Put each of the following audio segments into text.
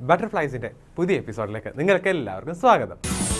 ബട്ടർഫ്ലൈസിൻ്റെ പുതിയ എപ്പിസോഡിലേക്ക് നിങ്ങൾക്ക് എല്ലാവർക്കും സ്വാഗതം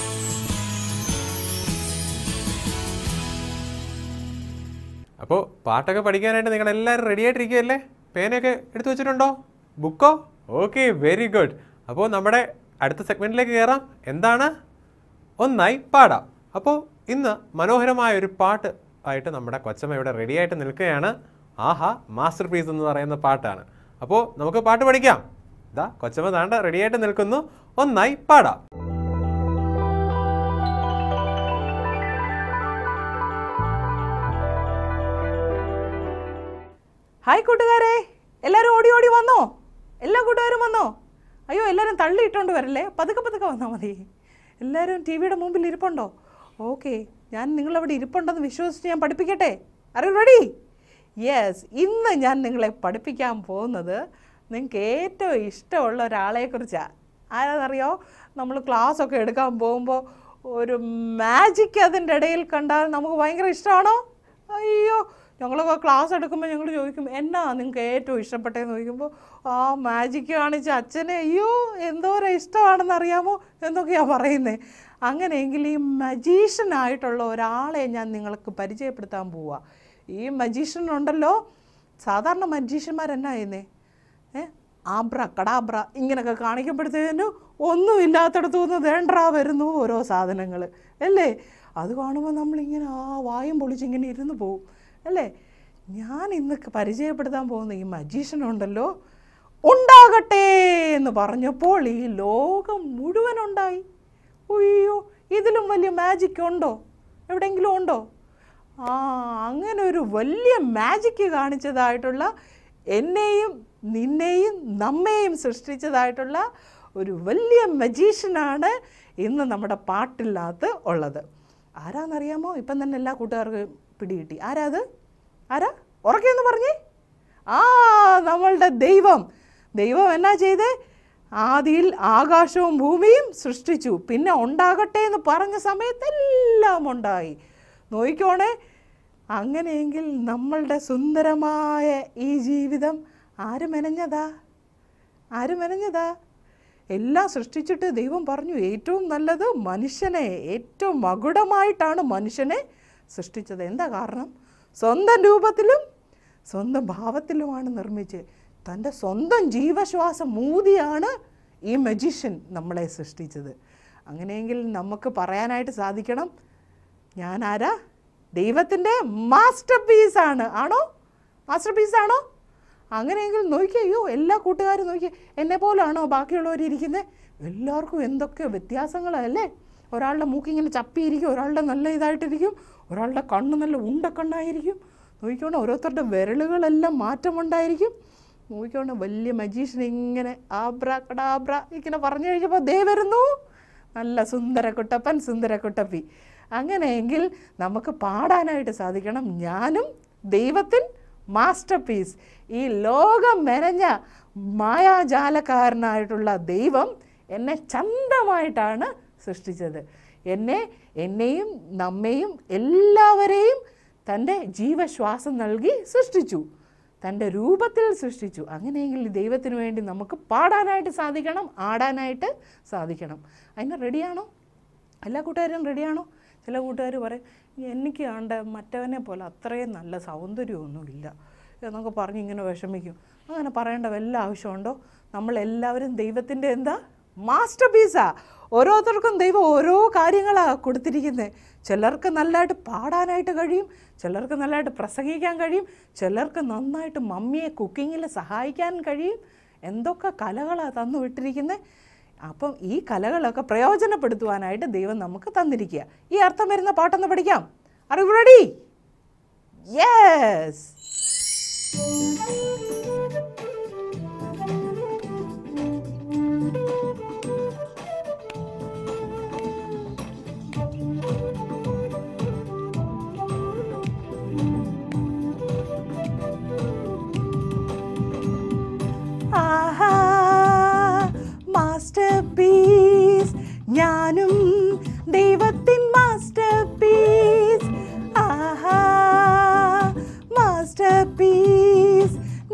അപ്പോൾ പാട്ടൊക്കെ പഠിക്കാനായിട്ട് നിങ്ങൾ എല്ലാവരും റെഡി ആയിട്ടിരിക്കുകയല്ലേ പേനയൊക്കെ എടുത്തു വെച്ചിട്ടുണ്ടോ ബുക്കോ ഓക്കെ വെരി ഗുഡ് അപ്പോൾ നമ്മുടെ അടുത്ത സെഗ്മെൻറ്റിലേക്ക് കയറാം എന്താണ് ഒന്നായി പാടാം അപ്പോൾ ഇന്ന് മനോഹരമായ ഒരു പാട്ട് ആയിട്ട് നമ്മുടെ കൊച്ചമ്മ ഇവിടെ റെഡി ആയിട്ട് നിൽക്കുകയാണ് ആഹാ മാസ്റ്റർ പീസ് എന്ന് പറയുന്ന പാട്ടാണ് അപ്പോൾ നമുക്ക് പാട്ട് പഠിക്കാം ഇതാ കൊച്ചമ്മ താണ്ട റെഡി ആയിട്ട് നിൽക്കുന്നു ഒന്നായി പാടാം ഹായ് കൂട്ടുകാരെ എല്ലാവരും ഓടി ഓടി വന്നോ എല്ലാ കൂട്ടുകാരും വന്നോ അയ്യോ എല്ലാവരും തള്ളിയിട്ടോണ്ട് വരല്ലേ പതുക്കെ പതുക്കെ വന്നാൽ മതി എല്ലാവരും ടി വിയുടെ മുമ്പിൽ ഇരിപ്പുണ്ടോ ഓക്കെ ഞാൻ നിങ്ങളവിടെ ഇരിപ്പുണ്ടെന്ന് വിശ്വസിച്ച് ഞാൻ പഠിപ്പിക്കട്ടെ അറിയ റെഡി യെസ് ഇന്ന് ഞാൻ നിങ്ങളെ പഠിപ്പിക്കാൻ പോകുന്നത് നിങ്ങൾക്ക് ഏറ്റവും ഇഷ്ടമുള്ള ഒരാളെക്കുറിച്ചാണ് ആരാന്നറിയോ നമ്മൾ ക്ലാസ് ഒക്കെ എടുക്കാൻ പോകുമ്പോൾ ഒരു മാജിക് അതിൻ്റെ ഇടയിൽ കണ്ടാൽ നമുക്ക് ഭയങ്കര ഇഷ്ടമാണോ അയ്യോ ഞങ്ങളൊക്കെ ക്ലാസ് എടുക്കുമ്പോൾ ഞങ്ങൾ ചോദിക്കും എന്നാ നിങ്ങൾക്ക് ഏറ്റവും ഇഷ്ടപ്പെട്ടതെന്ന് ചോദിക്കുമ്പോൾ ആ മാജിക് കാണിച്ച അച്ഛനെ അയ്യോ എന്തോരം ഇഷ്ടമാണെന്ന് അറിയാമോ എന്നൊക്കെയാണ് പറയുന്നത് അങ്ങനെയെങ്കിൽ ഈ മജീഷ്യനായിട്ടുള്ള ഒരാളെ ഞാൻ നിങ്ങൾക്ക് പരിചയപ്പെടുത്താൻ പോവുക ഈ മജീഷ്യൻ ഉണ്ടല്ലോ സാധാരണ മജീഷ്യന്മാർ എന്നാ ചെയ്യുന്നേ ഏ ആബ്ര കടാബ്ര ഇങ്ങനെയൊക്കെ കാണിക്കപ്പെടുത്തതിന് ഒന്നും ഇല്ലാത്തടത്തു നിന്ന് വേണ്ടാ വരുന്നു ഓരോ സാധനങ്ങൾ അല്ലേ അത് കാണുമ്പോൾ നമ്മളിങ്ങനെ ആ വായും പൊളിച്ചിങ്ങനെ ഇരുന്ന് പോവും അല്ലേ ഞാൻ ഇന്ന് പരിചയപ്പെടുത്താൻ പോകുന്ന ഈ മജീഷ്യൻ ഉണ്ടല്ലോ ഉണ്ടാകട്ടെ എന്ന് പറഞ്ഞപ്പോൾ ഈ ലോകം മുഴുവൻ ഉണ്ടായി അയ്യോ ഇതിലും വലിയ മാജിക് ഉണ്ടോ എവിടെയെങ്കിലും ഉണ്ടോ ആ അങ്ങനെ ഒരു വലിയ മാജിക്ക് കാണിച്ചതായിട്ടുള്ള എന്നെയും നിന്നെയും നമ്മെയും സൃഷ്ടിച്ചതായിട്ടുള്ള ഒരു വലിയ മജീഷ്യനാണ് ഇന്ന് നമ്മുടെ പാട്ടിനകത്ത് ഉള്ളത് ആരാന്നറിയാമോ ഇപ്പം തന്നെ എല്ലാ കൂട്ടുകാർക്കും പിടികിട്ടി ആരാ അത് ആരാ ഉറക്കെന്ന് പറഞ്ഞേ ആ നമ്മളുടെ ദൈവം ദൈവം എന്നാ ചെയ്തേ ആദിയിൽ ആകാശവും ഭൂമിയും സൃഷ്ടിച്ചു പിന്നെ ഉണ്ടാകട്ടെ എന്ന് പറഞ്ഞ സമയത്ത് എല്ലാം ഉണ്ടായി നോക്കിക്കോണേ അങ്ങനെയെങ്കിൽ നമ്മളുടെ സുന്ദരമായ ഈ ജീവിതം ആര് മെനഞ്ഞതാ ആര് മെനഞ്ഞതാ എല്ലാം സൃഷ്ടിച്ചിട്ട് ദൈവം പറഞ്ഞു ഏറ്റവും നല്ലത് മനുഷ്യനെ ഏറ്റവും മകുടമായിട്ടാണ് മനുഷ്യനെ സൃഷ്ടിച്ചത് എന്താ കാരണം സ്വന്തം രൂപത്തിലും സ്വന്തം ഭാവത്തിലുമാണ് നിർമ്മിച്ച് തൻ്റെ സ്വന്തം ജീവശ്വാസം മൂതിയാണ് ഈ മജീഷ്യൻ നമ്മളെ സൃഷ്ടിച്ചത് അങ്ങനെയെങ്കിൽ നമുക്ക് പറയാനായിട്ട് സാധിക്കണം ഞാൻ ആരാ ദൈവത്തിൻ്റെ മാസ്റ്റർ പീസാണ് ആണോ മാസ്റ്റർ പീസാണോ അങ്ങനെയെങ്കിൽ നോക്കിയേ അയ്യോ എല്ലാ കൂട്ടുകാരും നോക്കിയേ എന്നെ പോലാണോ ബാക്കിയുള്ളവർ ഇരിക്കുന്നത് എല്ലാവർക്കും എന്തൊക്കെ വ്യത്യാസങ്ങളല്ലേ ഒരാളുടെ മൂക്കിങ്ങനെ ചപ്പിയിരിക്കും ഒരാളുടെ നല്ല ഇതായിട്ടിരിക്കും ഒരാളുടെ കണ്ണ് നല്ല ഉണ്ടക്കണ്ണായിരിക്കും നോക്കിക്കോണം ഓരോരുത്തരുടെ വിരലുകളെല്ലാം മാറ്റമുണ്ടായിരിക്കും നോക്കിക്കോണം വലിയ മജീഷ്യൻ ഇങ്ങനെ ആബ്ര കടാബ്ര ഇങ്ങനെ പറഞ്ഞു കഴിഞ്ഞപ്പോൾ ദേ വരുന്നു നല്ല സുന്ദര കുട്ടപ്പൻ സുന്ദര കുട്ടപ്പി അങ്ങനെയെങ്കിൽ നമുക്ക് പാടാനായിട്ട് സാധിക്കണം ഞാനും ദൈവത്തിൻ മാസ്റ്റർ പീസ് ഈ ലോകം മെനഞ്ഞ മായാജാലക്കാരനായിട്ടുള്ള ദൈവം എന്നെ ചന്തമായിട്ടാണ് സൃഷ്ടിച്ചത് എന്നെ എന്നെയും നമ്മെയും എല്ലാവരെയും തൻ്റെ ജീവശ്വാസം നൽകി സൃഷ്ടിച്ചു തൻ്റെ രൂപത്തിൽ സൃഷ്ടിച്ചു അങ്ങനെയെങ്കിൽ ഈ ദൈവത്തിന് വേണ്ടി നമുക്ക് പാടാനായിട്ട് സാധിക്കണം ആടാനായിട്ട് സാധിക്കണം അതിന് റെഡിയാണോ എല്ലാ കൂട്ടുകാരും റെഡിയാണോ ചില കൂട്ടുകാർ പറയും എനിക്ക് കണ്ട മറ്റവനെ പോലെ അത്രയും നല്ല സൗന്ദര്യമൊന്നുമില്ല എന്നൊക്കെ പറഞ്ഞ് ഇങ്ങനെ വിഷമിക്കും അങ്ങനെ പറയേണ്ട വല്ല ആവശ്യമുണ്ടോ നമ്മളെല്ലാവരും ദൈവത്തിൻ്റെ എന്താ മാസ്റ്റർ പീസാ ഓരോരുത്തർക്കും ദൈവം ഓരോ കാര്യങ്ങളാണ് കൊടുത്തിരിക്കുന്നത് ചിലർക്ക് നല്ലതായിട്ട് പാടാനായിട്ട് കഴിയും ചിലർക്ക് നല്ലതായിട്ട് പ്രസംഗിക്കാൻ കഴിയും ചിലർക്ക് നന്നായിട്ട് മമ്മിയെ കുക്കിങ്ങിൽ സഹായിക്കാൻ കഴിയും എന്തൊക്കെ കലകളാണ് തന്നു വിട്ടിരിക്കുന്നത് അപ്പം ഈ കലകളൊക്കെ പ്രയോജനപ്പെടുത്തുവാനായിട്ട് ദൈവം നമുക്ക് തന്നിരിക്കുക ഈ അർത്ഥം വരുന്ന പാട്ടൊന്ന് പഠിക്കാം അറിവ് റെഡി യെസ് ആഹാ മാസ്റ്റർ പീസ് ഞാനും ദൈവത്തിൻ മാസ്റ്റർ പീസ് ആഹാ മാസ്റ്റർ പീസ്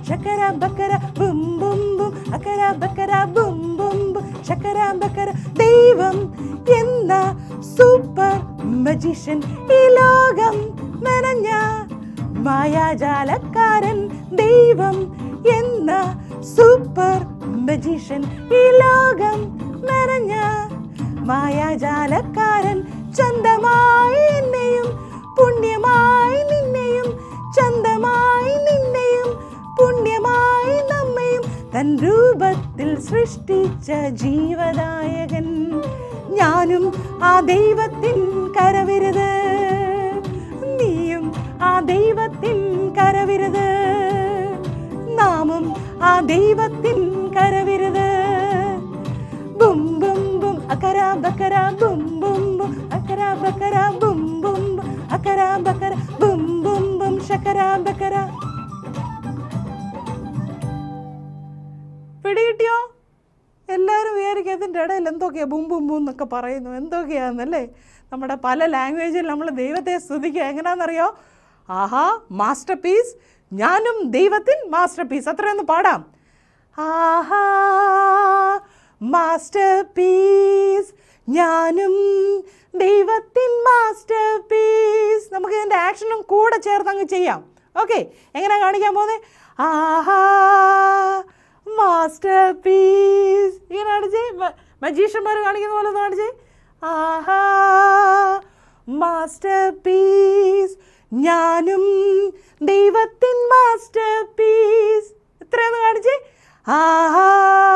ശക്കര ബക്കര ബും ബും ബും അക്കര ബക്കര ബും ബും ബും ശക്കര ബക്കര ദൈവം എന്ന സൂപ്പർ മജിഷ്യൻ ഈ ലോകം മെനഞ്ഞ മായാജാലക്കാരൻ ദൈവം എന്ന സൂപ്പർ മജീഷ്യൻ ഈ ലോകം മെനഞ്ഞ മായാജാലക്കാരൻ ചന്തമായി എന്നെയും പുണ്യമായി നിന്നെയും ചന്തമായി നിന്നെയും പുണ്യമായി നമ്മയും തൻ രൂപത്തിൽ സൃഷ്ടിച്ച ജീവദായകൻ ഞാനും ആ ദൈവത്തിൻ കരവിരുത് നീയും ആ ദൈവത്തിൻ കരവിരുത് നാമും ആ ദൈവത്തിൻ കരവിരുത് ബും ബും ബും അക്കര ബക്കര ബും ബും ബും അക്കര ബക്കര ബും ബും ബും അക്കര ബക്കര ബും ബും ബും ശക്കര ബക്കര പിടികിട്ടിയോ എല്ലാവരും വിചാരിക്കും അതിൻ്റെ ഇടയിൽ എന്തൊക്കെയാ ബും ബും ബും എന്നൊക്കെ പറയുന്നു എന്തൊക്കെയാണെന്നല്ലേ നമ്മുടെ പല ലാംഗ്വേജിൽ നമ്മൾ ദൈവത്തെ സ്തുതിക്കുക എങ്ങനെയാണെന്നറിയോ ആഹാ മാസ്റ്റർ പീസ് ഞാനും ദൈവത്തിൻ മാസ്റ്റർ പീസ് അത്രയൊന്ന് പാടാം ആഹാ മാസ്റ്റർ പീസ് ഞാനും ദൈവത്തിൻ മാസ്റ്റർ പീസ് നമുക്ക് ഇതിൻ്റെ ആക്ഷനും കൂടെ ചേർത്ത് അങ്ങ് ചെയ്യാം ഓക്കെ എങ്ങനെയാ കാണിക്കാൻ പോകുന്നത് ആഹാ മാസ്റ്റർ പീസ് ഇങ്ങനെ കാണിച്ചേ മജീഷ്യന്മാർ കാണിക്കുന്ന പോലെ ഒന്ന് കാണിച്ചേ ആഹാ മാസ്റ്റർ പീസ് ഞാനും ദൈവത്തിൻ മാസ്റ്റർ പീസ് ഇത്രയൊന്ന് കാണിച്ചേ ആഹാ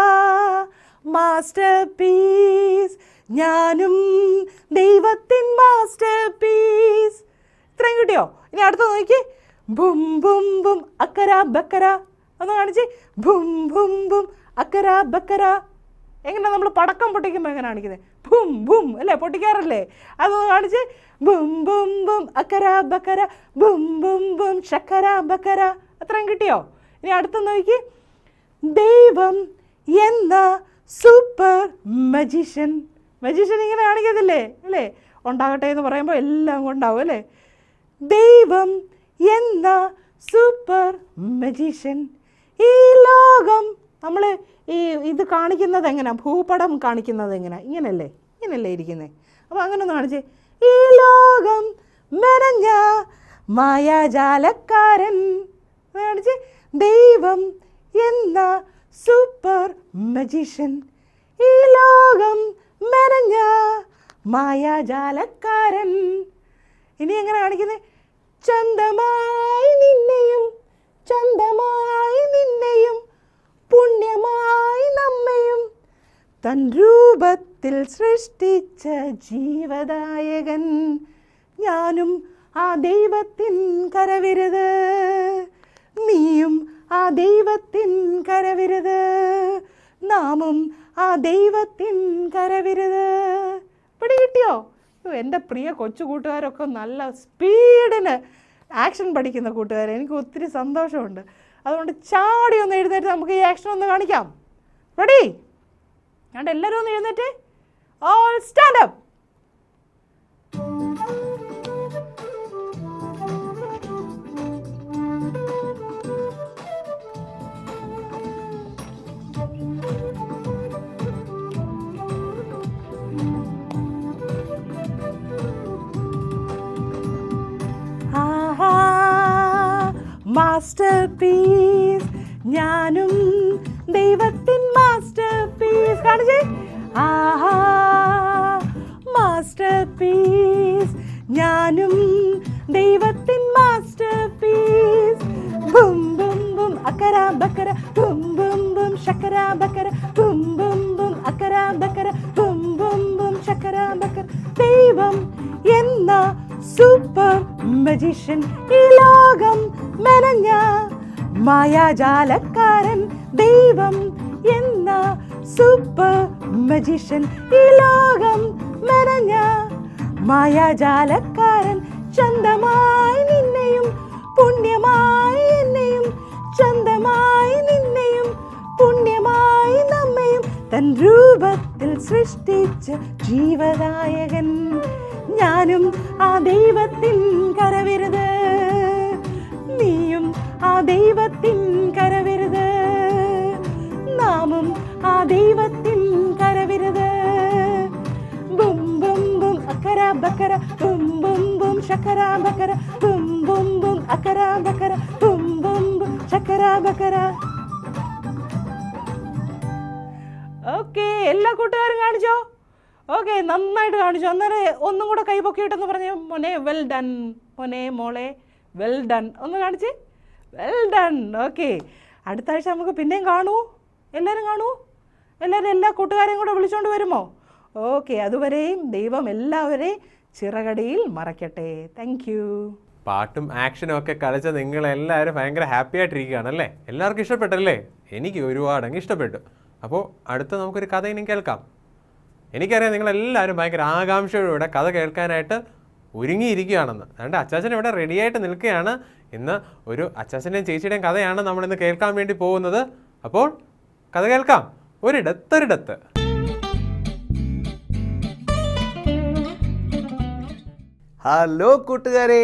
മാസ്റ്റർ പീസ് ഞാനും ദൈവത്തിൻ മാസ്റ്റർ പീസ് ഇത്രയും കിട്ടിയോ ഇനി അടുത്ത നോക്കി ബും ബും ബും അക്കര ബക്കര ഒന്ന് കാണിച്ചേ ബും ബും ബും അക്കര ബക്കര എങ്ങനെ നമ്മൾ പടക്കം പൊട്ടിക്കുമ്പോൾ എങ്ങനെ കാണിക്കുന്നത് ബും ബും അല്ലേ പൊട്ടിക്കാറല്ലേ അതൊന്ന് കാണിച്ച് ബും ബും ബും അക്കര ബക്കര ബും ബും ബും ശക്കര ബക്കര അത്രയും കിട്ടിയോ ഇനി അടുത്ത നോക്കി ദൈവം എന്ന സൂപ്പർ മജീഷ്യൻ മജീഷ്യൻ ഇങ്ങനെ കാണിക്കത്തില്ലേ അല്ലേ ഉണ്ടാകട്ടെ എന്ന് പറയുമ്പോൾ എല്ലാം കൊണ്ടാവും അല്ലേ ദൈവം എന്ന സൂപ്പർ മജീഷ്യൻ ഈ ലോകം നമ്മൾ ഈ ഇത് കാണിക്കുന്നത് എങ്ങനെ ഭൂപടം കാണിക്കുന്നത് എങ്ങനെ ഇങ്ങനല്ലേ ഇങ്ങനല്ലേ ഇരിക്കുന്നത് അപ്പോൾ അങ്ങനെ ഒന്ന് കാണിച്ചേ ഈ ലോകം മെനഞ്ഞ മായാജാലക്കാരൻ ഒന്ന് കാണിച്ചേ ദൈവം എന്ന സൂപ്പർ മജീഷ്യൻ ഈ ലോകം മെനഞ്ഞ മായാജാലക്കാരൻ ഇനി എങ്ങനെ കാണിക്കുന്നത് ചന്തമായി നിന്നെയും ചന്തമായി നിന്നെയും പുണ്യമായി നമ്മയും തൻ രൂപത്തിൽ സൃഷ്ടിച്ച ജീവദായകൻ ഞാനും ആ ദൈവത്തിൻ കരവിരുത് നീയും ആ ദൈവത്തിൻ കരവിരുത് നാമും ആ ദൈവത്തിൻ കരവിരുത് പിടി കിട്ടിയോ ഓ, എൻ്റെ പ്രിയ കൊച്ചു കൂട്ടുകാരൊക്കെ നല്ല സ്പീഡിന് ആക്ഷൻ പഠിക്കുന്ന കൂട്ടുകാരെ എനിക്ക് ഒത്തിരി സന്തോഷമുണ്ട് അതുകൊണ്ട് ചാടി ഒന്ന് എഴുന്നേറ്റ് നമുക്ക് ഈ ആക്ഷൻ ഒന്ന് കാണിക്കാം റെഡി ഞാൻ എല്ലാവരും ഒന്ന് എഴുന്നേറ്റ് ഓൾ സ്റ്റാൻഡ് അപ്പ് ആഹാ മാസ്റ്റർ പീസ് ഞാനും ദൈവത്തിൻ മാസ്റ്റർ പീസ് കാണിച്ചേ ആഹാ മാസ്റ്റർ പീസ് ഞാനും ദൈവത്തിൻ മാസ്റ്റർ പീസ് ബും ബും ബും അക്കര ബക്കര ബും ബും ബും ശക്കര ബക്കര ബും ബും ബും അക്കര ബക്കര ബും ബും ബും ശക്കര ബക്കര ദൈവം എന്ന സൂപ്പർ മജീഷ്യൻ ഈ ലോകം മെനഞ്ഞ മായാജാലക്കാരൻ ദൈവം എന്ന സൂപ്പർ മജീഷ്യൻ ഈ ലോകം മെനഞ്ഞ മായാജാലക്കാരൻ ചന്തമായി നിന്നെയും പുണ്യമായി എന്നെയും ചന്തമായി നിന്നെയും പുണ്യമായി നമ്മയും തൻ രൂപത്തിൽ സൃഷ്ടിച്ച ജീവദായകൻ ഞാനും ആ ദൈവത്തിൻ കരവിരുത് നീയും ആ ദൈവത്തിൻ കരവിരുത് ദൈവത്തിൻ കരവിരുത് ബും ബും ബും അക്കര ബക്കര ബും ബും ബും ശക്കര ബക്കര ബും ബും ബും അക്കര ബക്കര ബും ബും ബും ശക്കര ബക്കര ഓക്കെ എല്ലാ കൂട്ടുകാരും കാണിച്ചോ ഓക്കെ നന്നായിട്ട് കാണിച്ചു അന്നേരം ഒന്നും കൂടെ കൈ പൊക്കിയിട്ടെന്ന് പറഞ്ഞു മോനെ വെൽ ഡൺ മോനെ മോളെ വെൽ ഡൺ ഒന്ന് കാണിച്ച് വെൽ ഡൺ ഓക്കെ അടുത്ത ആഴ്ച നമുക്ക് പിന്നെയും കാണൂ എല്ലാവരും കാണൂ എല്ലാവരും എല്ലാ കൂട്ടുകാരെയും കൂടെ വിളിച്ചുകൊണ്ട് വരുമോ ഓക്കെ അതുവരെയും ദൈവം എല്ലാവരെയും ചിറകടിയിൽ മറയ്ക്കട്ടെ താങ്ക് യു പാട്ടും ആക്ഷനും ഒക്കെ കളിച്ച നിങ്ങളെല്ലാവരും ഭയങ്കര ഹാപ്പി ആയിട്ടിരിക്കുകയാണ് അല്ലേ എല്ലാവർക്കും ഇഷ്ടപ്പെട്ടല്ലേ എനിക്ക് ഒരുപാട് അങ്ങ് ഇഷ്ടപ്പെട്ടു അപ്പോൾ അടുത്ത നമുക്കൊരു കഥ ഇനി കേൾക്കാം എനിക്കറിയാം നിങ്ങളെല്ലാവരും ഭയങ്കര ആകാംക്ഷയോടെ കഥ കേൾക്കാനായിട്ട് ഒരുങ്ങിയിരിക്കുകയാണെന്ന് അതുകൊണ്ട് അച്ചാച്ചൻ ഇവിടെ റെഡിയായിട്ട് നിൽക്കുകയാണ് ഇന്ന് ഒരു അച്ചാച്ചൻ്റെയും ചേച്ചിയുടെയും കഥയാണ് നമ്മൾ ഇന്ന് കേൾക്കാൻ വേണ്ടി പോകുന്നത് അപ്പോൾ കഥ കേൾക്കാം ഒരിടത്തൊരിടത്ത് ഹലോ കൂട്ടുകാരെ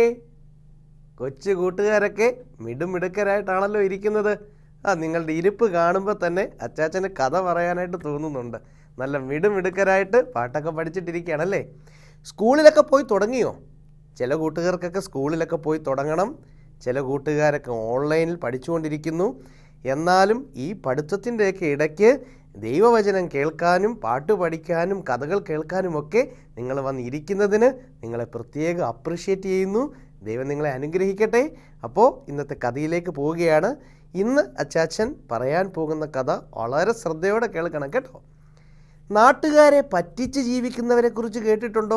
കൊച്ചു കൂട്ടുകാരൊക്കെ മിടുമിടുക്കരായിട്ടാണല്ലോ ഇരിക്കുന്നത് ആ നിങ്ങളുടെ ഇരിപ്പ് കാണുമ്പോൾ തന്നെ അച്ചാച്ചന് കഥ പറയാനായിട്ട് തോന്നുന്നുണ്ട് നല്ല മിടുമിടുക്കരായിട്ട് പാട്ടൊക്കെ പഠിച്ചിട്ടിരിക്കുകയാണല്ലേ സ്കൂളിലൊക്കെ പോയി തുടങ്ങിയോ ചില കൂട്ടുകാർക്കൊക്കെ സ്കൂളിലൊക്കെ പോയി തുടങ്ങണം ചില കൂട്ടുകാരൊക്കെ ഓൺലൈനിൽ പഠിച്ചുകൊണ്ടിരിക്കുന്നു എന്നാലും ഈ പഠിത്തത്തിൻ്റെയൊക്കെ ഇടയ്ക്ക് ദൈവവചനം കേൾക്കാനും പാട്ട് പഠിക്കാനും കഥകൾ കേൾക്കാനുമൊക്കെ നിങ്ങൾ വന്നിരിക്കുന്നതിന് നിങ്ങളെ പ്രത്യേകം അപ്രിഷ്യേറ്റ് ചെയ്യുന്നു ദൈവം നിങ്ങളെ അനുഗ്രഹിക്കട്ടെ അപ്പോൾ ഇന്നത്തെ കഥയിലേക്ക് പോവുകയാണ് ഇന്ന് അച്ചാച്ചൻ പറയാൻ പോകുന്ന കഥ വളരെ ശ്രദ്ധയോടെ കേൾക്കണം കേട്ടോ നാട്ടുകാരെ പറ്റിച്ച് ജീവിക്കുന്നവരെ കുറിച്ച് കേട്ടിട്ടുണ്ടോ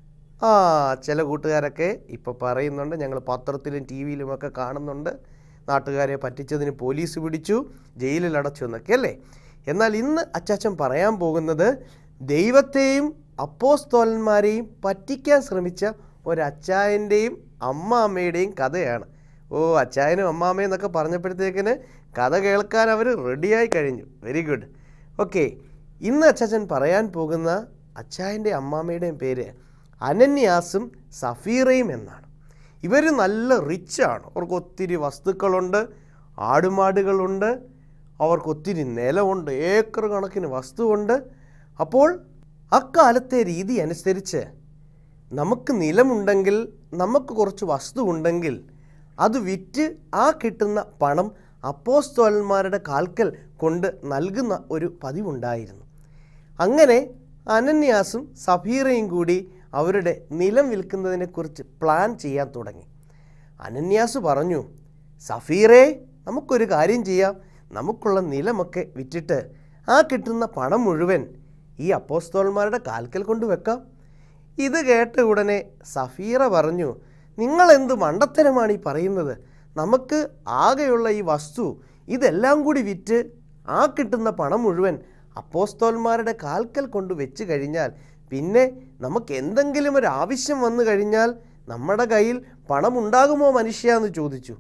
ആ ചില കൂട്ടുകാരൊക്കെ ഇപ്പോൾ പറയുന്നുണ്ട് ഞങ്ങൾ പത്രത്തിലും ടി വിയിലുമൊക്കെ കാണുന്നുണ്ട് നാട്ടുകാരെ പറ്റിച്ചതിന് പോലീസ് പിടിച്ചു ജയിലിൽ അടച്ചു എന്നൊക്കെ അല്ലേ എന്നാൽ ഇന്ന് അച്ചാച്ചൻ പറയാൻ പോകുന്നത് ദൈവത്തെയും അപ്പോസ്തോലന്മാരെയും പറ്റിക്കാൻ ശ്രമിച്ച ഒരച്ചായൻ്റെയും അമ്മാമ്മയുടെയും കഥയാണ് ഓ അച്ചായനും അമ്മാമ്മയും എന്നൊക്കെ പറഞ്ഞപ്പോഴത്തേക്കിന് കഥ കേൾക്കാൻ അവർ റെഡിയായി കഴിഞ്ഞു വെരി ഗുഡ് ഓക്കെ ഇന്ന് അച്ചാച്ചൻ പറയാൻ പോകുന്ന അച്ചായൻ്റെ അമ്മാമ്മയുടെയും പേര് അനന്യാസും സഫീറയും എന്നാണ് ഇവർ നല്ല റിച്ചാണ് അവർക്ക് ഒത്തിരി വസ്തുക്കളുണ്ട് ആടുമാടുകളുണ്ട് അവർക്ക് ഒത്തിരി നിലമുണ്ട് ഏക്കർ കണക്കിന് വസ്തുവുണ്ട് അപ്പോൾ അക്കാലത്തെ രീതി അനുസരിച്ച് നമുക്ക് നിലമുണ്ടെങ്കിൽ നമുക്ക് കുറച്ച് വസ്തു ഉണ്ടെങ്കിൽ അത് വിറ്റ് ആ കിട്ടുന്ന പണം അപ്പോസ്തോലന്മാരുടെ കാൽക്കൽ കൊണ്ട് നൽകുന്ന ഒരു പതിവുണ്ടായിരുന്നു അങ്ങനെ അനന്യാസും സഫീറയും കൂടി അവരുടെ നിലം വിൽക്കുന്നതിനെക്കുറിച്ച് പ്ലാൻ ചെയ്യാൻ തുടങ്ങി അനന്യാസ് പറഞ്ഞു സഫീറേ നമുക്കൊരു കാര്യം ചെയ്യാം നമുക്കുള്ള നിലമൊക്കെ വിറ്റിട്ട് ആ കിട്ടുന്ന പണം മുഴുവൻ ഈ അപ്പോസ്തോന്മാരുടെ കാൽക്കൽ കൊണ്ട് വെക്കാം ഇത് കേട്ട ഉടനെ സഫീറ പറഞ്ഞു നിങ്ങൾ എന്ത് മണ്ടത്തരമാണ് ഈ പറയുന്നത് നമുക്ക് ആകെയുള്ള ഈ വസ്തു ഇതെല്ലാം കൂടി വിറ്റ് ആ കിട്ടുന്ന പണം മുഴുവൻ അപ്പോസ്തോന്മാരുടെ കാൽക്കൽ കൊണ്ട് വെച്ച് കഴിഞ്ഞാൽ പിന്നെ നമുക്ക് എന്തെങ്കിലും ഒരു ആവശ്യം വന്നു കഴിഞ്ഞാൽ നമ്മുടെ കയ്യിൽ പണം ഉണ്ടാകുമോ മനുഷ്യ എന്ന് ചോദിച്ചു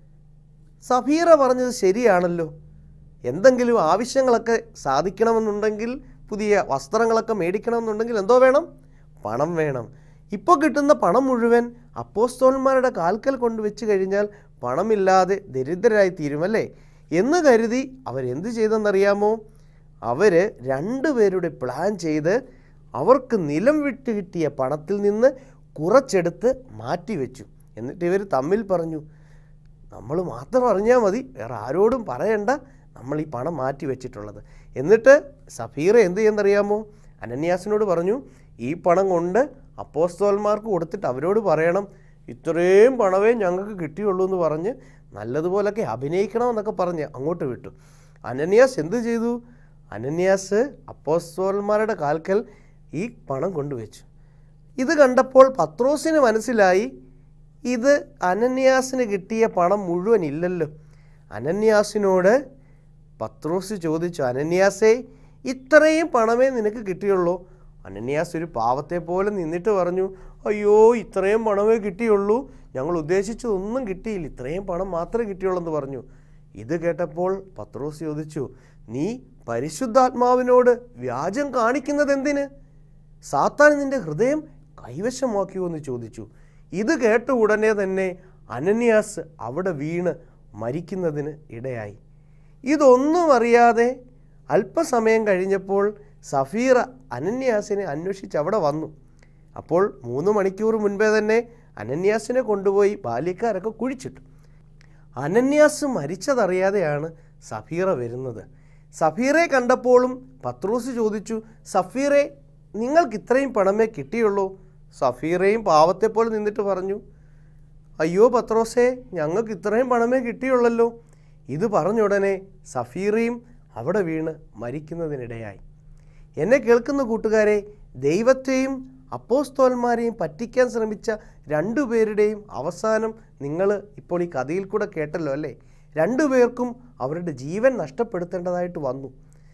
സഫീറ പറഞ്ഞത് ശരിയാണല്ലോ എന്തെങ്കിലും ആവശ്യങ്ങളൊക്കെ സാധിക്കണമെന്നുണ്ടെങ്കിൽ പുതിയ വസ്ത്രങ്ങളൊക്കെ മേടിക്കണമെന്നുണ്ടെങ്കിൽ എന്തോ വേണം പണം വേണം ഇപ്പോൾ കിട്ടുന്ന പണം മുഴുവൻ അപ്പോസ്തോന്മാരുടെ കാൽക്കൽ കൊണ്ട് വെച്ച് കഴിഞ്ഞാൽ പണമില്ലാതെ ദരിദ്രരായി തീരുമല്ലേ എന്ന് കരുതി അവരെന്ത് ചെയ്തെന്നറിയാമോ അവർ രണ്ടുപേരുടെ പ്ലാൻ ചെയ്ത് അവർക്ക് നിലം വിട്ട് കിട്ടിയ പണത്തിൽ നിന്ന് കുറച്ചെടുത്ത് മാറ്റിവെച്ചു എന്നിട്ട് ഇവർ തമ്മിൽ പറഞ്ഞു നമ്മൾ മാത്രം അറിഞ്ഞാൽ മതി വേറെ ആരോടും പറയണ്ട നമ്മൾ ഈ പണം മാറ്റി വെച്ചിട്ടുള്ളത് എന്നിട്ട് സഫീറ എന്ത് ചെയ്യുന്നറിയാമോ അനന്യാസിനോട് പറഞ്ഞു ഈ പണം കൊണ്ട് അപ്പോസ്തോന്മാർക്ക് കൊടുത്തിട്ട് അവരോട് പറയണം ഇത്രയും പണമേ ഞങ്ങൾക്ക് കിട്ടിയുള്ളൂ എന്ന് പറഞ്ഞ് നല്ലതുപോലൊക്കെ അഭിനയിക്കണം എന്നൊക്കെ പറഞ്ഞ് അങ്ങോട്ട് വിട്ടു അനന്യാസ് എന്ത് ചെയ്തു അനന്യാസ് അപ്പോസ്തോന്മാരുടെ കാൽക്കൽ ഈ പണം കൊണ്ടുവച്ചു ഇത് കണ്ടപ്പോൾ പത്രോസിന് മനസ്സിലായി ഇത് അനന്യാസിന് കിട്ടിയ പണം മുഴുവൻ ഇല്ലല്ലോ അനന്യാസിനോട് പത്രോസ് ചോദിച്ചു അനന്യാസേ ഇത്രയും പണമേ നിനക്ക് കിട്ടിയുള്ളൂ അനന്യാസ് ഒരു പാവത്തെ പോലെ നിന്നിട്ട് പറഞ്ഞു അയ്യോ ഇത്രയും പണമേ കിട്ടിയുള്ളൂ ഞങ്ങൾ ഉദ്ദേശിച്ചതൊന്നും കിട്ടിയില്ല ഇത്രയും പണം മാത്രമേ കിട്ടിയുള്ളൂ എന്ന് പറഞ്ഞു ഇത് കേട്ടപ്പോൾ പത്രോസ് ചോദിച്ചു നീ പരിശുദ്ധാത്മാവിനോട് വ്യാജം കാണിക്കുന്നത് എന്തിന് സാത്താൻ നിന്റെ ഹൃദയം കൈവശമാക്കിയോ എന്ന് ചോദിച്ചു ഇത് കേട്ട ഉടനെ തന്നെ അനന്യാസ് അവിടെ വീണ് മരിക്കുന്നതിന് ഇടയായി ഇതൊന്നും അറിയാതെ അല്പസമയം കഴിഞ്ഞപ്പോൾ സഫീറ അനന്യാസിനെ അന്വേഷിച്ച് അവിടെ വന്നു അപ്പോൾ മൂന്ന് മണിക്കൂർ മുൻപേ തന്നെ അനന്യാസിനെ കൊണ്ടുപോയി ബാല്യക്കാരൊക്കെ കുഴിച്ചിട്ടു അനന്യാസ് മരിച്ചതറിയാതെയാണ് സഫീറ വരുന്നത് സഫീറെ കണ്ടപ്പോഴും പത്രോസ് ചോദിച്ചു സഫീറെ നിങ്ങൾക്ക് ഇത്രയും പണമേ കിട്ടിയുള്ളൂ സഫീറയും പാവത്തെപ്പോലെ നിന്നിട്ട് പറഞ്ഞു അയ്യോ പത്രോസേ ഞങ്ങൾക്ക് ഇത്രയും പണമേ കിട്ടിയുള്ളല്ലോ ഇത് പറഞ്ഞ ഉടനെ സഫീറയും അവിടെ വീണ് മരിക്കുന്നതിനിടയായി എന്നെ കേൾക്കുന്ന കൂട്ടുകാരെ ദൈവത്തെയും അപ്പോസ്തോന്മാരെയും പറ്റിക്കാൻ ശ്രമിച്ച രണ്ടുപേരുടെയും അവസാനം നിങ്ങൾ ഇപ്പോൾ ഈ കഥയിൽ കൂടെ കേട്ടല്ലോ അല്ലേ രണ്ടുപേർക്കും അവരുടെ ജീവൻ നഷ്ടപ്പെടുത്തേണ്ടതായിട്ട് വന്നു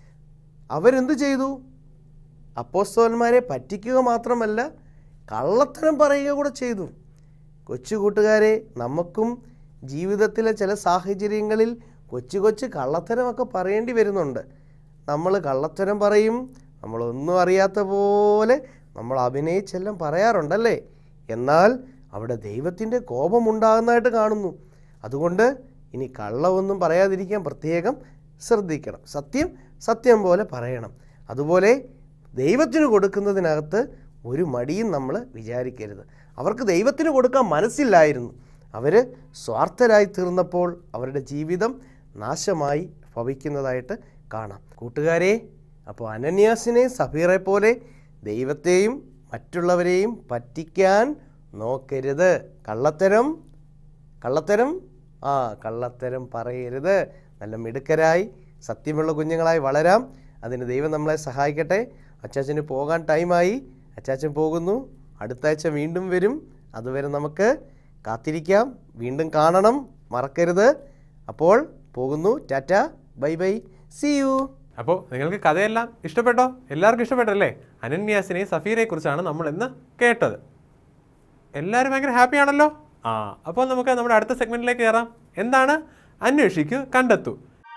അവരെന്തു ചെയ്തു അപ്പോസ്തോന്മാരെ പറ്റിക്കുക മാത്രമല്ല കള്ളത്തരം പറയുക കൂടെ ചെയ്തു കൊച്ചു കൂട്ടുകാരെ നമുക്കും ജീവിതത്തിലെ ചില സാഹചര്യങ്ങളിൽ കൊച്ചു കൊച്ചു കള്ളത്തരമൊക്കെ പറയേണ്ടി വരുന്നുണ്ട് നമ്മൾ കള്ളത്തരം പറയും നമ്മളൊന്നും അറിയാത്ത പോലെ നമ്മൾ അഭിനയിച്ചെല്ലാം പറയാറുണ്ടല്ലേ എന്നാൽ അവിടെ ദൈവത്തിൻ്റെ കോപമുണ്ടാകുന്നതായിട്ട് കാണുന്നു അതുകൊണ്ട് ഇനി കള്ളമൊന്നും പറയാതിരിക്കാൻ പ്രത്യേകം ശ്രദ്ധിക്കണം സത്യം സത്യം പോലെ പറയണം അതുപോലെ ദൈവത്തിന് കൊടുക്കുന്നതിനകത്ത് ഒരു മടിയും നമ്മൾ വിചാരിക്കരുത് അവർക്ക് ദൈവത്തിന് കൊടുക്കാൻ മനസ്സില്ലായിരുന്നു അവർ സ്വാർത്ഥരായി തീർന്നപ്പോൾ അവരുടെ ജീവിതം നാശമായി ഭവിക്കുന്നതായിട്ട് കാണാം കൂട്ടുകാരെ അപ്പോൾ അനന്യാസിനെ സഫീറെ പോലെ ദൈവത്തെയും മറ്റുള്ളവരെയും പറ്റിക്കാൻ നോക്കരുത് കള്ളത്തരം കള്ളത്തരം ആ കള്ളത്തരം പറയരുത് നല്ല മിടുക്കരായി സത്യമുള്ള കുഞ്ഞുങ്ങളായി വളരാം അതിന് ദൈവം നമ്മളെ സഹായിക്കട്ടെ അച്ചാച്ചന് പോകാൻ ടൈമായി അച്ചാച്ചൻ പോകുന്നു അടുത്ത ആഴ്ച വീണ്ടും വരും അതുവരെ നമുക്ക് കാത്തിരിക്കാം വീണ്ടും കാണണം മറക്കരുത് അപ്പോൾ പോകുന്നു ടാറ്റ ബൈ ബൈ സി യു അപ്പോൾ നിങ്ങൾക്ക് കഥയെല്ലാം ഇഷ്ടപ്പെട്ടോ എല്ലാവർക്കും ഇഷ്ടപ്പെട്ടല്ലേ അനന്യാസിനെയും സഫീറയെ കുറിച്ചാണ് നമ്മൾ ഇന്ന് കേട്ടത് എല്ലാവരും ഭയങ്കര ഹാപ്പി ആണല്ലോ ആ അപ്പോൾ നമുക്ക് നമ്മുടെ അടുത്ത സെഗ്മെന്റിലേക്ക് കയറാം എന്താണ് അന്വേഷിക്കൂ കണ്ടെത്തൂ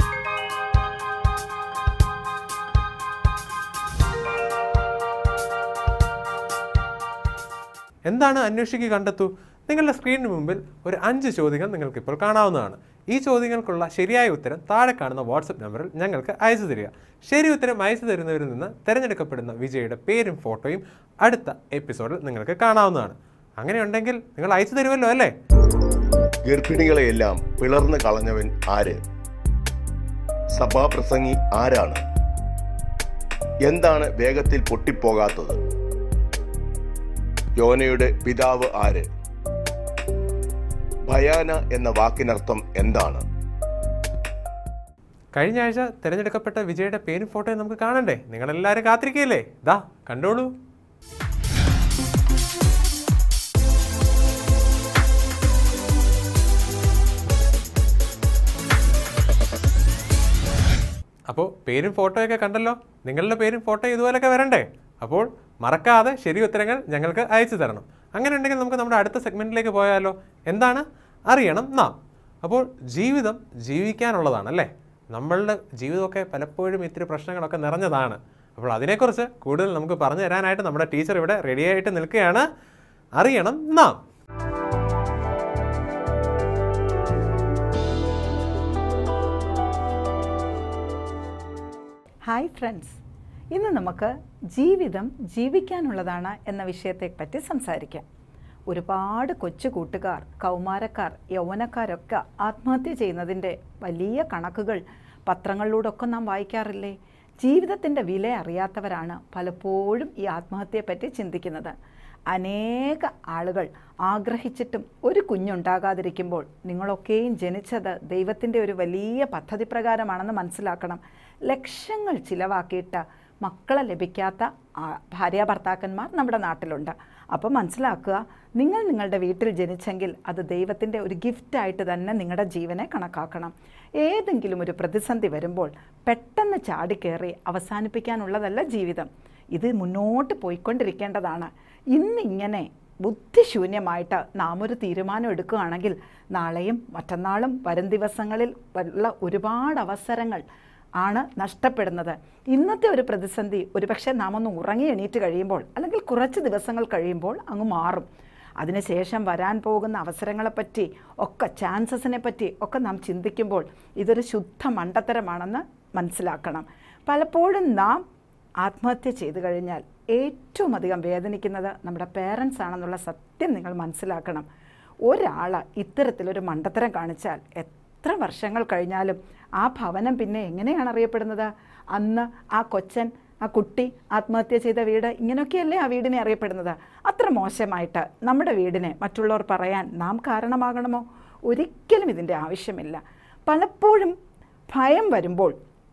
എന്താണ് അന്വേഷിക്കുക കണ്ടെത്തൂ നിങ്ങളുടെ സ്ക്രീനിന് മുമ്പിൽ ഒരു അഞ്ച് ചോദ്യങ്ങൾ നിങ്ങൾക്ക് ഇപ്പോൾ കാണാവുന്നതാണ് ഈ ചോദ്യങ്ങൾക്കുള്ള ശരിയായ ഉത്തരം താഴെ കാണുന്ന വാട്സപ്പ് നമ്പറിൽ ഞങ്ങൾക്ക് അയച്ചു തരിക ശരി ഉത്തരം അയച്ചു തരുന്നവരിൽ നിന്ന് തിരഞ്ഞെടുക്കപ്പെടുന്ന വിജയുടെ പേരും ഫോട്ടോയും അടുത്ത എപ്പിസോഡിൽ നിങ്ങൾക്ക് കാണാവുന്നതാണ് അങ്ങനെയുണ്ടെങ്കിൽ നിങ്ങൾ അയച്ചു തരുമല്ലോ അല്ലേ ഗർഭിണികളെയെല്ലാം പിളർന്നു കളഞ്ഞവൻ ആര് സഭാപ്രസംഗി ആരാണ് എന്താണ് വേഗത്തിൽ പൊട്ടിപ്പോകാത്തത് യോനയുടെ പിതാവ് ആര് ഭയാന എന്ന വാക്കിനർത്ഥം എന്താണ് കഴിഞ്ഞ ആഴ്ച തിരഞ്ഞെടുക്കപ്പെട്ട വിജയുടെ പേരും ഫോട്ടോയും നമുക്ക് കാണണ്ടേ നിങ്ങളെല്ലാവരും കാത്തിരിക്കുകയല്ലേ ദാ കണ്ടോളൂ അപ്പോൾ പേരും ഫോട്ടോയൊക്കെ കണ്ടല്ലോ നിങ്ങളുടെ പേരും ഫോട്ടോ ഇതുപോലൊക്കെ വരണ്ടേ അപ്പോൾ മറക്കാതെ ശരി ഉത്തരങ്ങൾ ഞങ്ങൾക്ക് അയച്ചു തരണം അങ്ങനെ ഉണ്ടെങ്കിൽ നമുക്ക് നമ്മുടെ അടുത്ത സെഗ്മെൻറ്റിലേക്ക് പോയാലോ എന്താണ് അറിയണം നാം അപ്പോൾ ജീവിതം ജീവിക്കാനുള്ളതാണ് അല്ലേ നമ്മളുടെ ജീവിതമൊക്കെ പലപ്പോഴും ഇത്തിരി പ്രശ്നങ്ങളൊക്കെ നിറഞ്ഞതാണ് അപ്പോൾ അതിനെക്കുറിച്ച് കൂടുതൽ നമുക്ക് പറഞ്ഞു തരാനായിട്ട് നമ്മുടെ ടീച്ചർ ഇവിടെ റെഡിയായിട്ട് നിൽക്കുകയാണ് അറിയണം നാം ഹായ് ഫ്രണ്ട്സ് ഇന്ന് നമുക്ക് ജീവിതം ജീവിക്കാനുള്ളതാണ് എന്ന വിഷയത്തെപ്പറ്റി സംസാരിക്കാം ഒരുപാട് കൊച്ചു കൂട്ടുകാർ കൗമാരക്കാർ യൗവനക്കാരൊക്കെ ആത്മഹത്യ ചെയ്യുന്നതിൻ്റെ വലിയ കണക്കുകൾ പത്രങ്ങളിലൂടെയൊക്കെ നാം വായിക്കാറില്ലേ ജീവിതത്തിൻ്റെ വില അറിയാത്തവരാണ് പലപ്പോഴും ഈ ആത്മഹത്യയെപ്പറ്റി ചിന്തിക്കുന്നത് അനേക ആളുകൾ ആഗ്രഹിച്ചിട്ടും ഒരു കുഞ്ഞുണ്ടാകാതിരിക്കുമ്പോൾ നിങ്ങളൊക്കെയും ജനിച്ചത് ദൈവത്തിൻ്റെ ഒരു വലിയ പദ്ധതി പ്രകാരമാണെന്ന് മനസ്സിലാക്കണം ലക്ഷങ്ങൾ ചിലവാക്കിയിട്ട് മക്കളെ ലഭിക്കാത്ത ആ- ഭാര്യാഭർത്താക്കന്മാർ നമ്മുടെ നാട്ടിലുണ്ട് അപ്പോൾ മനസ്സിലാക്കുക നിങ്ങൾ നിങ്ങളുടെ വീട്ടിൽ ജനിച്ചെങ്കിൽ അത് ദൈവത്തിൻ്റെ ഒരു ഗിഫ്റ്റായിട്ട് തന്നെ നിങ്ങളുടെ ജീവനെ കണക്കാക്കണം ഏതെങ്കിലും ഒരു പ്രതിസന്ധി വരുമ്പോൾ പെട്ടെന്ന് ചാടിക്കയറി അവസാനിപ്പിക്കാനുള്ളതല്ല ജീവിതം ഇത് മുന്നോട്ട് പോയിക്കൊണ്ടിരിക്കേണ്ടതാണ് ഇന്നിങ്ങനെ ബുദ്ധിശൂന്യമായിട്ട് നാം ഒരു തീരുമാനം എടുക്കുകയാണെങ്കിൽ നാളെയും മറ്റന്നാളും വരും ദിവസങ്ങളിൽ ഉള്ള ഒരുപാട് അവസരങ്ങൾ ആണ് നഷ്ടപ്പെടുന്നത് ഇന്നത്തെ ഒരു പ്രതിസന്ധി ഒരുപക്ഷെ നാം ഒന്ന് ഉറങ്ങി എണീറ്റ് കഴിയുമ്പോൾ അല്ലെങ്കിൽ കുറച്ച് ദിവസങ്ങൾ കഴിയുമ്പോൾ അങ്ങ് മാറും അതിനുശേഷം വരാൻ പോകുന്ന അവസരങ്ങളെപ്പറ്റി ഒക്കെ ചാൻസസിനെ പറ്റി ഒക്കെ നാം ചിന്തിക്കുമ്പോൾ ഇതൊരു ശുദ്ധ മണ്ടത്തരമാണെന്ന് മനസ്സിലാക്കണം പലപ്പോഴും നാം ആത്മഹത്യ ചെയ്തു കഴിഞ്ഞാൽ ഏറ്റവും അധികം വേദനിക്കുന്നത് നമ്മുടെ പേരൻസ് ആണെന്നുള്ള സത്യം നിങ്ങൾ മനസ്സിലാക്കണം ഒരാൾ ഇത്തരത്തിലൊരു മണ്ടത്തരം കാണിച്ചാൽ എത്ര വർഷങ്ങൾ കഴിഞ്ഞാലും ആ ഭവനം പിന്നെ എങ്ങനെയാണ് അറിയപ്പെടുന്നത് അന്ന് ആ കൊച്ചൻ ആ കുട്ടി ആത്മഹത്യ ചെയ്ത വീട് ഇങ്ങനെയൊക്കെയല്ലേ ആ വീടിനെ അറിയപ്പെടുന്നത് അത്ര മോശമായിട്ട് നമ്മുടെ വീടിനെ മറ്റുള്ളവർ പറയാൻ നാം കാരണമാകണമോ ഒരിക്കലും ഇതിൻ്റെ ആവശ്യമില്ല പലപ്പോഴും ഭയം വരുമ്പോൾ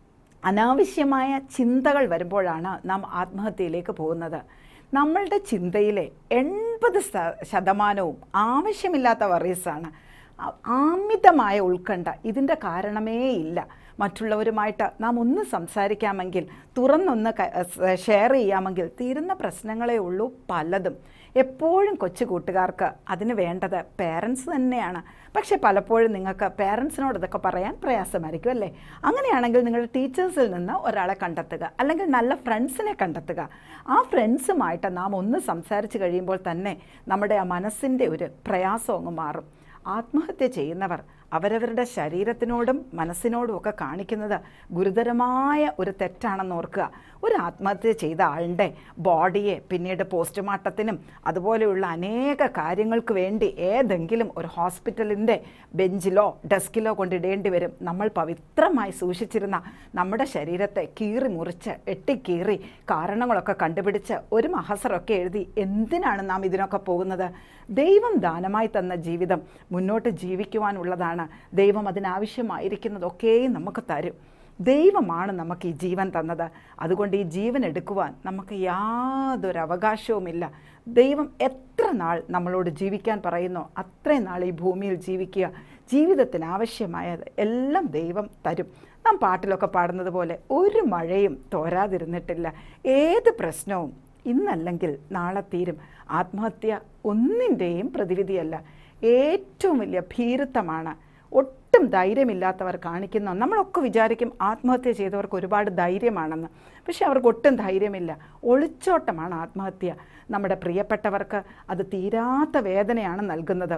അനാവശ്യമായ ചിന്തകൾ വരുമ്പോഴാണ് നാം ആത്മഹത്യയിലേക്ക് പോകുന്നത് നമ്മളുടെ ചിന്തയിലെ എൺപത് ശതമാനവും ആവശ്യമില്ലാത്ത വറീസാണ് ആ- അമിതമായ ഉത്കണ്ഠ ഇതിൻ്റെ കാരണമേ ഇല്ല മറ്റുള്ളവരുമായിട്ട് നാം ഒന്ന് സംസാരിക്കാമെങ്കിൽ തുറന്നൊന്ന് ക- സ് ഷെയർ ചെയ്യാമെങ്കിൽ തീരുന്ന പ്രശ്നങ്ങളേ ഉള്ളൂ പലതും എപ്പോഴും കൊച്ചു കൂട്ടുകാർക്ക് അതിന് വേണ്ടത് പേരൻസ് തന്നെയാണ് പക്ഷേ പലപ്പോഴും നിങ്ങൾക്ക് പേരൻസിനോട് ഇതൊക്കെ പറയാൻ പ്രയാസമായിരിക്കും അല്ലേ അങ്ങനെയാണെങ്കിൽ നിങ്ങളുടെ ടീച്ചേഴ്സിൽ നിന്ന് ഒരാളെ കണ്ടെത്തുക അല്ലെങ്കിൽ നല്ല ഫ്രണ്ട്സിനെ കണ്ടെത്തുക ആ ഫ്രണ്ട്സുമായിട്ട് നാം ഒന്ന് സംസാരിച്ച് കഴിയുമ്പോൾ തന്നെ നമ്മുടെ ആ മനസ്സിൻ്റെ ഒരു പ്രയാസം അങ്ങ് മാറും ആത്മഹത്യ ചെയ്യുന്നവർ അവരവരുടെ ശരീരത്തിനോടും മനസ്സിനോടും ഒക്കെ കാണിക്കുന്നത് ഗുരുതരമായ ഒരു തെറ്റാണെന്ന് ഓർക്കുക ഒരു ആത്മഹത്യ ചെയ്ത ആളുടെ ബോഡിയെ പിന്നീട് പോസ്റ്റ്മോർട്ടത്തിനും അതുപോലെയുള്ള അനേക കാര്യങ്ങൾക്ക് വേണ്ടി ഏതെങ്കിലും ഒരു ഹോസ്പിറ്റലിൻ്റെ ബെഞ്ചിലോ ഡെസ്കിലോ കൊണ്ടിടേണ്ടി വരും നമ്മൾ പവിത്രമായി സൂക്ഷിച്ചിരുന്ന നമ്മുടെ ശരീരത്തെ കീറി മുറിച്ച് എട്ടിക്കീറി കാരണങ്ങളൊക്കെ കണ്ടുപിടിച്ച് ഒരു മഹസറൊക്കെ എഴുതി എന്തിനാണ് നാം ഇതിനൊക്കെ പോകുന്നത് ദൈവം ദാനമായി തന്ന ജീവിതം മുന്നോട്ട് ജീവിക്കുവാനുള്ളതാണ് ദൈവം അതിനാവശ്യമായിരിക്കുന്നതൊക്കെയും നമുക്ക് തരും ദൈവമാണ് നമുക്ക് ഈ ജീവൻ തന്നത് അതുകൊണ്ട് ഈ ജീവൻ എടുക്കുവാൻ നമുക്ക് യാതൊരു അവകാശവുമില്ല ദൈവം എത്ര നാൾ നമ്മളോട് ജീവിക്കാൻ പറയുന്നോ അത്രയും നാൾ ഈ ഭൂമിയിൽ ജീവിക്കുക ജീവിതത്തിന് ആവശ്യമായത് എല്ലാം ദൈവം തരും നാം പാട്ടിലൊക്കെ പാടുന്നത് പോലെ ഒരു മഴയും തോരാതിരുന്നിട്ടില്ല ഏത് പ്രശ്നവും ഇന്നല്ലെങ്കിൽ നാളെ തീരും ആത്മഹത്യ ഒന്നിൻ്റെയും പ്രതിവിധിയല്ല ഏറ്റവും വലിയ ഭീരുത്വമാണ് ഒട്ടും ധൈര്യമില്ലാത്തവർ കാണിക്കുന്ന നമ്മളൊക്കെ വിചാരിക്കും ആത്മഹത്യ ചെയ്തവർക്ക് ഒരുപാട് ധൈര്യമാണെന്ന് പക്ഷെ അവർക്ക് ഒട്ടും ധൈര്യമില്ല ഒളിച്ചോട്ടമാണ് ആത്മഹത്യ നമ്മുടെ പ്രിയപ്പെട്ടവർക്ക് അത് തീരാത്ത വേദനയാണ് നൽകുന്നത്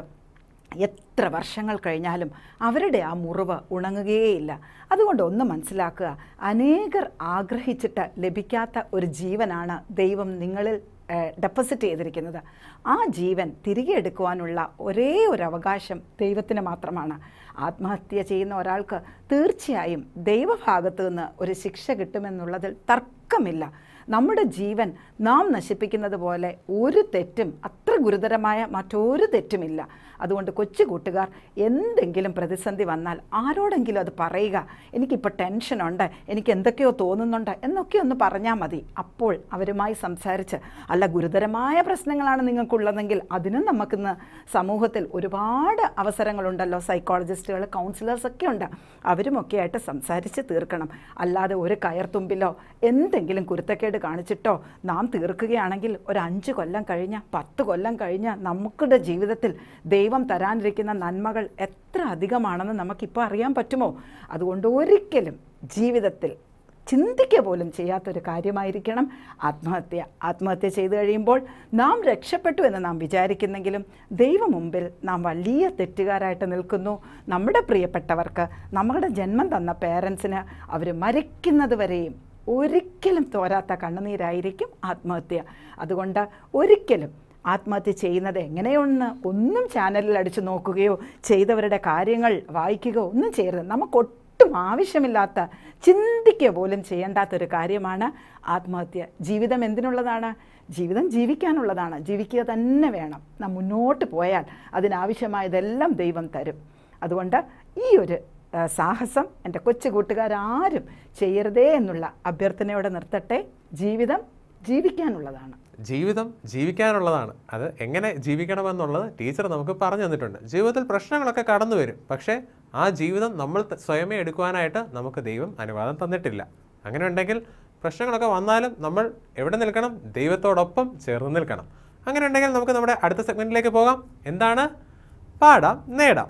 എത്ര വർഷങ്ങൾ കഴിഞ്ഞാലും അവരുടെ ആ മുറിവ് ഉണങ്ങുകയേയില്ല അതുകൊണ്ട് ഒന്ന് മനസ്സിലാക്കുക അനേകർ ആഗ്രഹിച്ചിട്ട് ലഭിക്കാത്ത ഒരു ജീവനാണ് ദൈവം നിങ്ങളിൽ ഡെപ്പോസിറ്റ് ചെയ്തിരിക്കുന്നത് ആ ജീവൻ തിരികെ എടുക്കുവാനുള്ള ഒരേ ഒരു അവകാശം ദൈവത്തിന് മാത്രമാണ് ആത്മഹത്യ ചെയ്യുന്ന ഒരാൾക്ക് തീർച്ചയായും ദൈവഭാഗത്തു നിന്ന് ഒരു ശിക്ഷ കിട്ടുമെന്നുള്ളതിൽ തർക്കമില്ല നമ്മുടെ ജീവൻ നാം നശിപ്പിക്കുന്നത് പോലെ ഒരു തെറ്റും അത്ര ഗുരുതരമായ മറ്റൊരു തെറ്റുമില്ല അതുകൊണ്ട് കൊച്ചു കൂട്ടുകാർ എന്തെങ്കിലും പ്രതിസന്ധി വന്നാൽ ആരോടെങ്കിലും അത് പറയുക എനിക്കിപ്പോൾ ടെൻഷനുണ്ട് എനിക്ക് എന്തൊക്കെയോ തോന്നുന്നുണ്ട് എന്നൊക്കെ ഒന്ന് പറഞ്ഞാൽ മതി അപ്പോൾ അവരുമായി സംസാരിച്ച് അല്ല ഗുരുതരമായ പ്രശ്നങ്ങളാണ് നിങ്ങൾക്കുള്ളതെങ്കിൽ അതിനും നമുക്കിന്ന് സമൂഹത്തിൽ ഒരുപാട് അവസരങ്ങളുണ്ടല്ലോ സൈക്കോളജിസ്റ്റുകൾ കൗൺസിലേഴ്സ് ഒക്കെ ഉണ്ട് അവരുമൊക്കെ ആയിട്ട് സംസാരിച്ച് തീർക്കണം അല്ലാതെ ഒരു കയർത്തുമ്പിലോ എന്തെങ്കിലും കുരുത്തക്കേട് കാണിച്ചിട്ടോ നാം തീർക്കുകയാണെങ്കിൽ ഒരു അഞ്ച് കൊല്ലം കഴിഞ്ഞ പത്ത് കൊല്ലം കഴിഞ്ഞ നമുക്കുടെ ജീവിതത്തിൽ ദൈവം തരാനിരിക്കുന്ന നന്മകൾ എത്ര അധികമാണെന്ന് നമുക്കിപ്പോൾ അറിയാൻ പറ്റുമോ അതുകൊണ്ട് ഒരിക്കലും ജീവിതത്തിൽ ചിന്തിക്കുക പോലും ചെയ്യാത്തൊരു കാര്യമായിരിക്കണം ആത്മഹത്യ ആത്മഹത്യ ചെയ്തു കഴിയുമ്പോൾ നാം രക്ഷപ്പെട്ടു എന്ന് നാം വിചാരിക്കുന്നെങ്കിലും ദൈവം മുമ്പിൽ നാം വലിയ തെറ്റുകാരായിട്ട് നിൽക്കുന്നു നമ്മുടെ പ്രിയപ്പെട്ടവർക്ക് നമ്മുടെ ജന്മം തന്ന പേരൻസിന് അവർ മരിക്കുന്നത് വരെയും ഒരിക്കലും തോരാത്ത കണ്ണുനീരായിരിക്കും ആത്മഹത്യ അതുകൊണ്ട് ഒരിക്കലും ആത്മഹത്യ ചെയ്യുന്നത് എങ്ങനെയൊന്ന് ഒന്നും ചാനലിൽ അടിച്ചു നോക്കുകയോ ചെയ്തവരുടെ കാര്യങ്ങൾ വായിക്കുകയോ ഒന്നും ചെയ്യരുത് നമുക്ക് ഒട്ടും ആവശ്യമില്ലാത്ത ചിന്തിക്കുക പോലും ചെയ്യേണ്ടാത്തൊരു കാര്യമാണ് ആത്മഹത്യ ജീവിതം എന്തിനുള്ളതാണ് ജീവിതം ജീവിക്കാനുള്ളതാണ് ജീവിക്കുക തന്നെ വേണം നാം മുന്നോട്ട് പോയാൽ അതിനാവശ്യമായതെല്ലാം ദൈവം തരും അതുകൊണ്ട് ഈ ഒരു ആ, സാഹസം എൻ്റെ കൊച്ചു കൂട്ടുകാരാരും ചെയ്യരുതേ എന്നുള്ള അഭ്യർത്ഥനയോടെ നിർത്തട്ടെ ജീവിതം ജീവിക്കാനുള്ളതാണ് ജീവിതം ജീവിക്കാനുള്ളതാണ് അത് എങ്ങനെ ജീവിക്കണമെന്നുള്ളത് ടീച്ചർ നമുക്ക് പറഞ്ഞു തന്നിട്ടുണ്ട് ജീവിതത്തിൽ പ്രശ്നങ്ങളൊക്കെ കടന്നു വരും പക്ഷേ ആ ജീവിതം നമ്മൾ ത- സ്വയമേ എടുക്കുവാനായിട്ട് നമുക്ക് ദൈവം അനുവാദം തന്നിട്ടില്ല അങ്ങനെ ഉണ്ടെങ്കിൽ പ്രശ്നങ്ങളൊക്കെ വന്നാലും നമ്മൾ എവിടെ നിൽക്കണം ദൈവത്തോടൊപ്പം ചേർന്ന് നിൽക്കണം അങ്ങനെ ഉണ്ടെങ്കിൽ നമുക്ക് നമ്മുടെ അടുത്ത സെഗ്മെന്റിലേക്ക് പോകാം എന്താണ് പാടാം നേടാം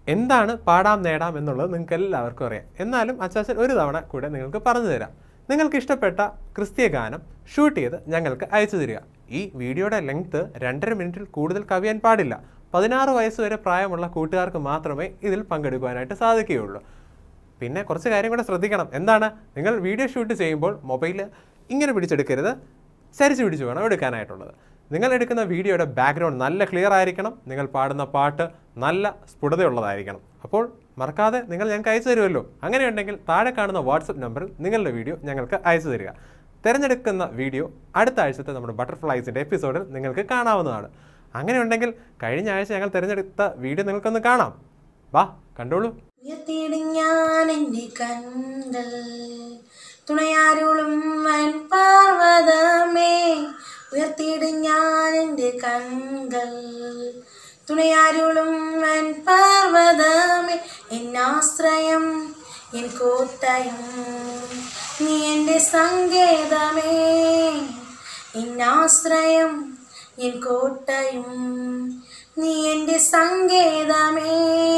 എന്താണ് പാടാം നേടാം എന്നുള്ളത് നിങ്ങൾക്ക് എല്ലാവർക്കും അറിയാം എന്നാലും അച്ചാച്ചൻ ഒരു തവണ കൂടെ നിങ്ങൾക്ക് പറഞ്ഞു തരാം നിങ്ങൾക്ക് ഇഷ്ടപ്പെട്ട ക്രിസ്തീയ ഗാനം ഷൂട്ട് ചെയ്ത് ഞങ്ങൾക്ക് അയച്ചു തരിക ഈ വീഡിയോയുടെ ലെങ്ത് രണ്ടര മിനിറ്റിൽ കൂടുതൽ കവിയാൻ പാടില്ല പതിനാറ് വയസ്സ് വരെ പ്രായമുള്ള കൂട്ടുകാർക്ക് മാത്രമേ ഇതിൽ പങ്കെടുക്കുവാനായിട്ട് സാധിക്കുകയുള്ളൂ പിന്നെ കുറച്ച് കാര്യം കൂടെ ശ്രദ്ധിക്കണം എന്താണ് നിങ്ങൾ വീഡിയോ ഷൂട്ട് ചെയ്യുമ്പോൾ മൊബൈൽ ഇങ്ങനെ പിടിച്ചെടുക്കരുത് ചരിച്ച് പിടിച്ച് വേണം എടുക്കാനായിട്ടുള്ളത് നിങ്ങൾ എടുക്കുന്ന വീഡിയോയുടെ ബാക്ക്ഗ്രൗണ്ട് നല്ല ക്ലിയർ ആയിരിക്കണം നിങ്ങൾ പാടുന്ന പാട്ട് നല്ല സ്ഫുടതയുള്ളതായിരിക്കണം അപ്പോൾ മറക്കാതെ നിങ്ങൾ ഞങ്ങൾക്ക് അയച്ചു തരുമല്ലോ അങ്ങനെയുണ്ടെങ്കിൽ താഴെ കാണുന്ന വാട്സപ്പ് നമ്പറിൽ നിങ്ങളുടെ വീഡിയോ ഞങ്ങൾക്ക് അയച്ചു തരിക തിരഞ്ഞെടുക്കുന്ന വീഡിയോ അടുത്ത ആഴ്ചത്തെ നമ്മുടെ ബട്ടർഫ്ലൈസിൻ്റെ എപ്പിസോഡിൽ നിങ്ങൾക്ക് കാണാവുന്നതാണ് അങ്ങനെയുണ്ടെങ്കിൽ കഴിഞ്ഞ ആഴ്ച ഞങ്ങൾ തിരഞ്ഞെടുത്ത വീഡിയോ നിങ്ങൾക്കൊന്ന് കാണാം വാ കണ്ടോളൂ ഉയർത്തിയിടും ഞാൻ എൻ്റെ കണ്ടൽ തുണയാരുളും വൻ പാർവതമേ ഉയർത്തിയിടും ഞാൻ എൻ്റെ കൺകൾ തുണയാരുളും വൻ പാർവതമേ എന്നാശ്രയം എൻ കോട്ടയം നീ എൻ്റെ സങ്കേതമേ എന്നാശ്രയം എൻ കോട്ടയും നീ എൻ്റെ സങ്കേതമേ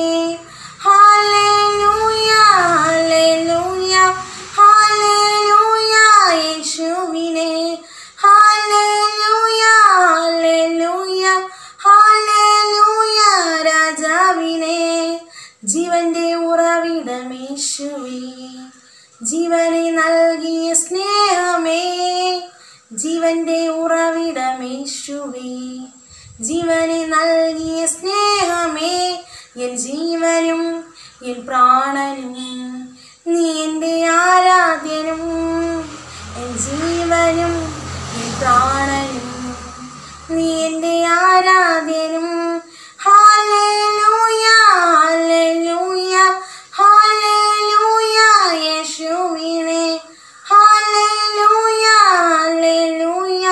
ഹാലേലൂയ ഹാലേലൂയ ഹാലേലൂയ യേശുവിനെ ഹാലേലൂയ ഹാലേലൂയ ഹാലേലൂയ രാജാവിനെ ജീവന്റെ ഉറവിടമേശുവേ ജീവനെ നൽകിയ സ്നേഹമേ ജീവന്റെ ഉറവിടമേശുവേ ജീവനെ നൽകിയ സ്നേഹമേ എൻ ജീവനും എൻ പ്രാണനും നീ എൻ്റെ ആരാധ്യനും എൻ ജീവനും എൻ പ്രാണനും നീ എൻ്റെ ആരാധ്യനും ഹാലേലൂയ ഹാലേലൂയ ഹാലേലൂയ യേശുവിനെ ഹാലേലൂയ ഹാലേലൂയ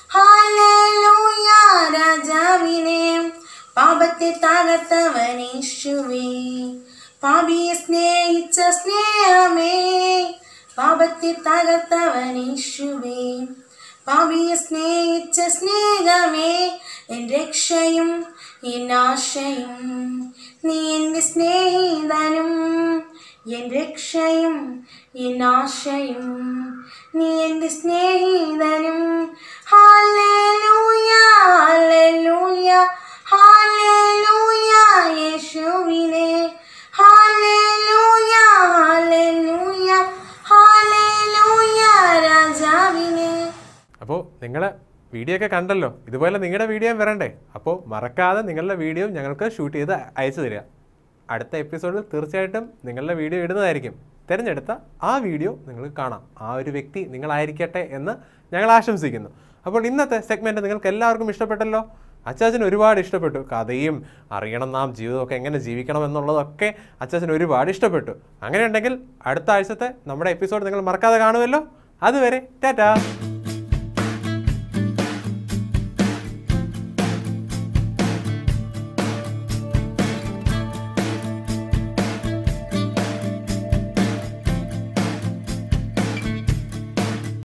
ഹാലേലൂയ രാജാവിനെ പാപത്തെ തകർത്തവനേശുവേ പാപിയെ സ്നേഹിച്ച സ്നേഹമേ പാപത്തെ തകർത്തവനേശുവേ പാപിയെ സ്നേഹിച്ച സ്നേഹമേ എൻ രക്ഷയും എൻ ആശയും നീ എൻ്റെ സ്നേഹിതനും എൻ രക്ഷയും എൻ ആശയും നീ എൻ്റെ സ്നേഹിതനും ഹാലേലൂയ ഹാലേലൂയ ഹാലേലൂയ യേശുവിനെ ഹാലേലൂയ ഹാലേലൂയ ഹാലേലൂയ രാജാവിനെ അപ്പോൾ നിങ്ങൾ വീഡിയോ ഒക്കെ കണ്ടല്ലോ ഇതുപോലെ നിങ്ങളുടെ വീഡിയോ വരണ്ടേ അപ്പോൾ മറക്കാതെ നിങ്ങളുടെ വീഡിയോ ഞങ്ങൾക്ക് ഷൂട്ട് ചെയ്ത് അയച്ചു തരിക അടുത്ത എപ്പിസോഡിൽ തീർച്ചയായിട്ടും നിങ്ങളുടെ വീഡിയോ ഇടുന്നതായിരിക്കും തിരഞ്ഞെടുത്ത ആ വീഡിയോ നിങ്ങൾക്ക് കാണാം ആ ഒരു വ്യക്തി നിങ്ങളായിരിക്കട്ടെ എന്ന് ഞങ്ങൾ ആശംസിക്കുന്നു അപ്പോൾ ഇന്നത്തെ സെഗ്മെൻറ്റ് നിങ്ങൾക്ക് എല്ലാവർക്കും ഇഷ്ടപ്പെട്ടല്ലോ അച്ചാച്ചന് ഒരുപാട് ഇഷ്ടപ്പെട്ടു കഥയും അറിയണം നാം ജീവിതമൊക്കെ എങ്ങനെ ജീവിക്കണം എന്നുള്ളതൊക്കെ അച്ചാച്ചന് ഒരുപാട് ഇഷ്ടപ്പെട്ടു അങ്ങനെയുണ്ടെങ്കിൽ അടുത്ത ആഴ്ചത്തെ നമ്മുടെ എപ്പിസോഡ് നിങ്ങൾ മറക്കാതെ കാണുമല്ലോ അതുവരെ ടാറ്റാ